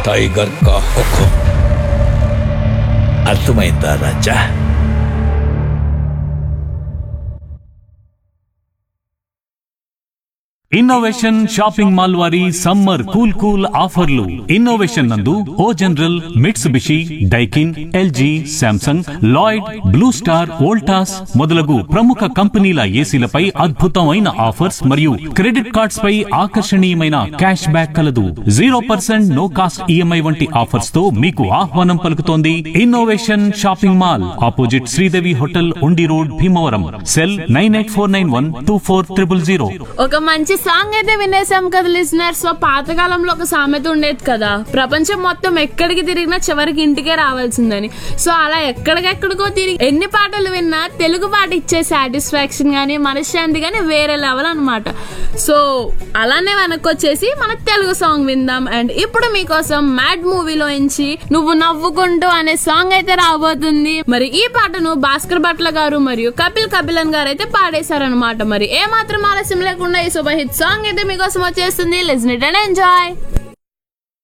tiger కా హుకుం అర్థమైందా రాజా ఇన్నోవేషన్ షాపింగ్ మాల్ వారి సమ్మర్ కూల్ కూల్ ఆఫర్లు ఇన్నోవేషన్ నందు O General Mitsubishi Daikin LG Samsung Lloyd Blue Star Voltas మొదలగు ప్రముఖ కంపెనీల ఏసీలపై అద్భుతమైన ఆఫర్స్ మరియు క్రెడిట్ కార్డ్స్ పై ఆకర్షణీయమైన క్యాష్ బ్యాక్ కలదు zero percent no cost EMI వంటి ఆఫర్స్ తో మీకు ఆహ్వానం పలుకుతోంది innovation shopping mall opposite Sridevi hotel Undi road Bhimavaram cell nine eight four nine one two four triple zero ఒక మంచి సాంగ్ అయితే వినేసాం కదా లిజనర్ సో పాతకాలంలో ఒక సామెత ఉండేది కదా ప్రపంచం మొత్తం ఎక్కడికి తిరిగినా చివరికి ఇంటికే రావాల్సిందని సో అలా ఎక్కడికెక్కడికో తిరిగి ఎన్ని పాటలు విన్నా తెలుగు పాట ఇచ్చే సాటిస్ఫాక్షన్ కానీ మనశ్శాంతి కానీ వేరే లెవెల్ అన్నమాట సో అలానే వెనక్కి వచ్చేసి మన తెలుగు సాంగ్ విందాం అండ్ ఇప్పుడు మీకోసం మ్యాడ్ మూవీలో నుంచి నువ్వు నవ్వుకుంటూ అనే సాంగ్ అయితే రాబోతుంది మరి ఈ పాటను భాస్కర్ భట్ల గారు మరియు కపిల్ కపిలన్ గారు అయితే పాడేశారనమాట మరి ఏ మాత్రం ఆలస్యం లేకుండా ఈ సూపర్ హిట్ సాంగ్ అయితే మీకోసం వచ్చేస్తుంది లిజన్ ఇట్ అండ్ ఎంజాయ్